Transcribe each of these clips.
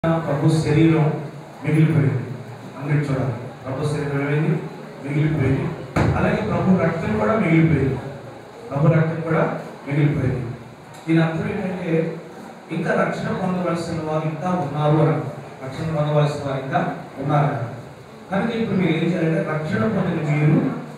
ప్రభు శరీరం మిగిలిపోయింది అందరికి చూడాలి ప్రభు శరీరం ఏమైంది మిగిలిపోయింది అలాగే ప్రభు రక్తం కూడా మిగిలిపోయింది ప్రభు రక్తం కూడా మిగిలిపోయింది దీని అర్థం ఏంటంటే ఇంకా రక్షణ పొందవలసిన వారు ఇంకా ఉన్నారు అని అర్థం. రక్షణ పొందవలసిన వారు ఇంకా ఉన్నారు అని అర్థం. కనుక ఇప్పుడు మీరు ఏం చేయాలంటే రక్షణ పొందిన మీరు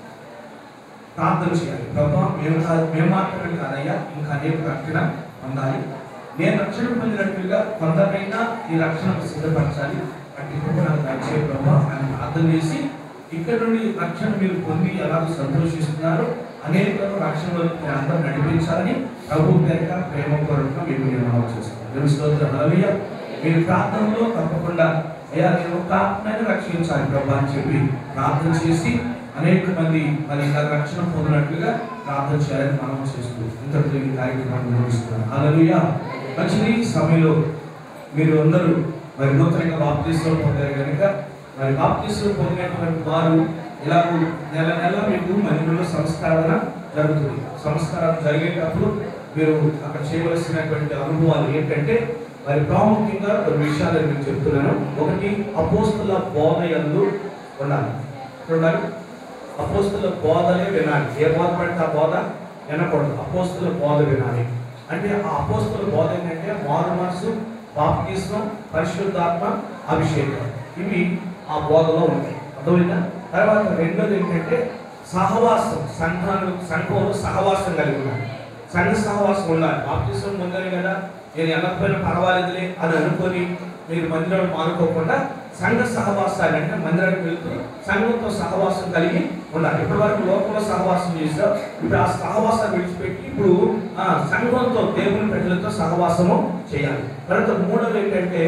ప్రార్థన చేయాలి ప్రభా మేము కాదు మేము మాత్రమే కాదయ్యా ఇంకా అనేక రక్షణ పొందాలి నేను రక్షణ పొందినట్లుగా కొందరైనా ఈ రక్షణకు సిద్ధపరచాలి అట్టి కృప నాకు దయచేయ ప్రభా అని ప్రార్థన చేసి ఇక్కడ నుండి రక్షణ మీరు పొంది ఎలాగో సంతోషిస్తున్నారు అనేకలను రక్షణలోకి మీరు అందరూ నడిపించాలని ప్రభు పేరిట ప్రేమ కొరకు మీకు నేను మనవి చేస్తున్నాను దేవుని స్తోత్రం హల్లెలూయా. మీరు ప్రార్థనలో తప్పకుండా అయ్యా నేను ఒక ఆత్మని రక్షించాలి ప్రభా అని చెప్పి ప్రార్థన చేసి అనేక మంది మరి ఇలా రక్షణ పొందినట్లుగా ప్రార్థన చేయాలని మనం చేస్తూ ఇంతటితో ఈ కార్యక్రమాన్ని నిర్వహిస్తున్నాం హల్లెలూయా మంచిది ఈ సమయంలో మీరు అందరూ మరి నూతనంగా బాప్తీసులు పొందారు కనుక మరి బాప్తీసులు పొందినటువంటి వారు ఇలాగూ నెల నెల మీకు మందిరంలో సంస్కారణ జరుగుతుంది సంస్కారం జరిగేటప్పుడు మీరు అక్కడ చేయవలసినటువంటి అనుభవాలు ఏంటంటే మరి ప్రాముఖ్యంగా కొన్ని విషయాలు నేను చెప్తున్నాను ఒకటి అపోస్తుల బోధ యందు ఉండాలి ఉండాలి అపోస్తుల బోధలే వినాలి ఏ బోధ పడితే ఆ బోధ వినకూడదు అపోస్తుల బోధ వినాలి అంటే ఆ అపోస్తుల బోధ ఏంటంటే మారు మనసు బాప్తిస్మం పరిశుద్ధాత్మ అభిషేకం ఇవి ఆ బోధలో ఉంటాయి అర్థమైందా తర్వాత రెండోది ఏంటంటే సహవాసం సంఘాలు సంఘంలో సహవాసం కలిగి ఉండాలి సంఘ సహవాసం ఉండాలి బాప్తిస్మం పొందాలి కదా నేను వెళ్ళకపోయినా పర్వాలేదులే అని అనుకొని మీరు మందిరం మానుకోకుండా సంఘ సహవాసాలు అంటే మందిరానికి వెళ్తూ సంఘంతో సహవాసం కలిగి ఉండాలి ఇప్పటి వరకు లోకంలో సహవాసం చేసాం ఇప్పుడు ఆ సహవాసం విడిచిపెట్టి ఇప్పుడు ఆ సంఘంతో దేవుని ప్రజలతో సహవాసము చేయాలి తర్వాత మూడవది ఏంటంటే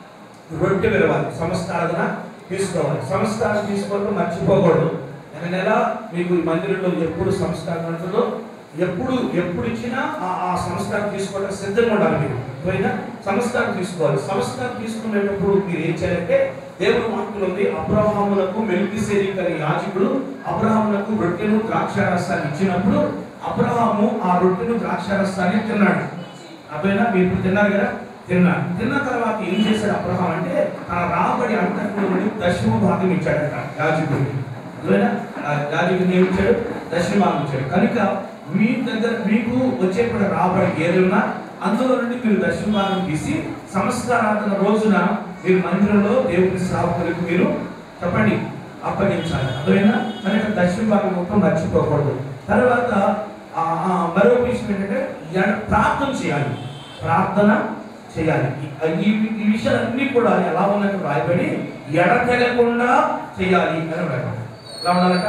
రొట్టె విరవాలి సంస్కారణ తీసుకోవాలి సంస్కారం తీసుకోవడం మర్చిపోకూడదు నెల నెల మీకు ఈ మందిరంలో ఎప్పుడు సంస్కారం ఉంటుందో ఎప్పుడు ఎప్పుడు ఇచ్చినా ఆ ఆ సంస్కారం తీసుకోవడానికి సిద్ధంగా ఉండాలి మీరు పోయినా సంస్కారం తీసుకోవాలి సంస్కారం తీసుకునేటప్పుడు మీరు ఏం చేయాలంటే దేవుని వాక్యం ఉంది అబ్రహాములకు మెల్కిసేరిక్ అనే యాజకుడు అబ్రహాములకు రొట్టెను ద్రాక్షారసాన్ని ఇచ్చినప్పుడు అబ్రహాము ఆ రొట్టెను ద్రాక్షారసాన్ని తిన్నాడు అబ్బాయినా మీరు ఇప్పుడు తిన్నారు కదా తిన్నాడు తిన్న తర్వాత ఏం చేశాడు అబ్రహాం అంటే తన రాబడి అంతకుడు నుండి దశమ భాగం ఇచ్చాడట యాజకుడికి అర్థమైనా? ఆ యాజకుడిని ఏమి ఇచ్చాడు దశమ భాగం ఇచ్చాడు కనుక మీ దగ్గర మీకు వచ్చేప్పుడు రాబడి ఏదైనా అందులో నుండి మీరు దశమ భాగం తీసి సంస్కారాధన రోజున మీరు మందిరంలో దేవుని సేవకులకు మీరు చెప్పండి అప్పగించాలి అర్థమైనా కనుక దశమ భాగం మొత్తం మర్చిపోకూడదు తర్వాత ఆ, ఆ, మరో విషయం ఏంటంటే ఎడ- ప్రార్థన చేయాలి ప్రార్థన చేయాలి ఈ- ఈ ఈ విషయాలన్నీ కూడా ఎలా ఉన్నట్టు రాయబడి ఎడతెగకుండా చేయాలి అని రాయబడి ఎలా ఉండాలంట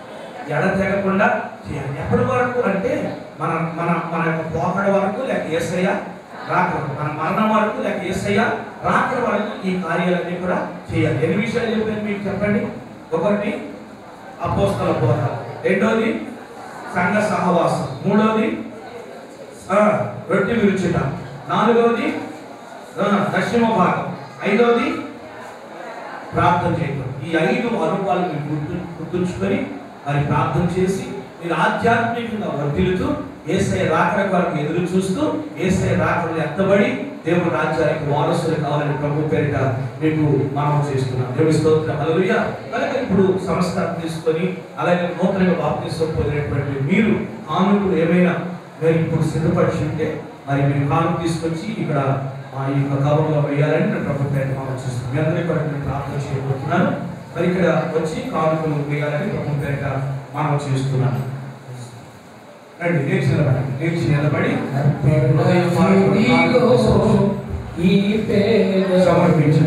ఎడతెగకుండా చేయాలి ఎప్పటి వరకు అంటే మన మన మన యొక్క పోకడ వరకు లేక ఏసయ్య రాక మన మరణం వరకు లేక ఏసయ్య రాక వరకు ఈ కార్యాలన్నీ కూడా చేయాలి ఎన్ని విషయాలు చెప్పాను మీకు చెప్పండి ఒకటి అపోస్తల బోధ రెండోది సంఘ సహవాసం మూడోది ఆ, రొట్టె విరుచుట నాలుగవది ఆ, దక్షిణ భాగం ఐదవది ప్రార్థన చేయడం ఈ ఐదు అనుభవాలు మీరు గుర్తు గుర్తుంచుకొని మరి ప్రార్థన చేసి మీరు ఆధ్యాత్మికంగా వర్ధిల్లుతూ ఏసఐ రాకడ వరకు ఎదురు చూస్తూ ఏసఐ రాకడ ఎత్తబడి దేవుని రాజ్యానికి వారసులు కావాలని ప్రభు పేరిట మీకు మనం చేస్తున్నాం దేవుని స్తోత్రం హల్లెలూయా కనుక ఇప్పుడు సంస్కారం తీసుకొని అలాగే నూతనంగా బాప్తిసం పొందినటువంటి మీరు కానుకలు ఏమైనా మీరు ఇప్పుడు సిద్ధపరిచి ఉంటే మరి మీరు కానుక తీసుకొచ్చి ఇక్కడ ఆ యొక్క కవర్లో వేయాలని నేను ప్రభు పేరిట మనం చేస్తున్నాం మీ అందరికీ కూడా నేను ప్రార్థన చేయబోతున్నాను మరి ఇక్కడ వచ్చి కానుకలు వేయాలని ప్రభు పేరిట మనం చేస్తున్నాను రండి లేచి నిలబడండి లేచి నిలబడి ఈ పేద సమర్పించండి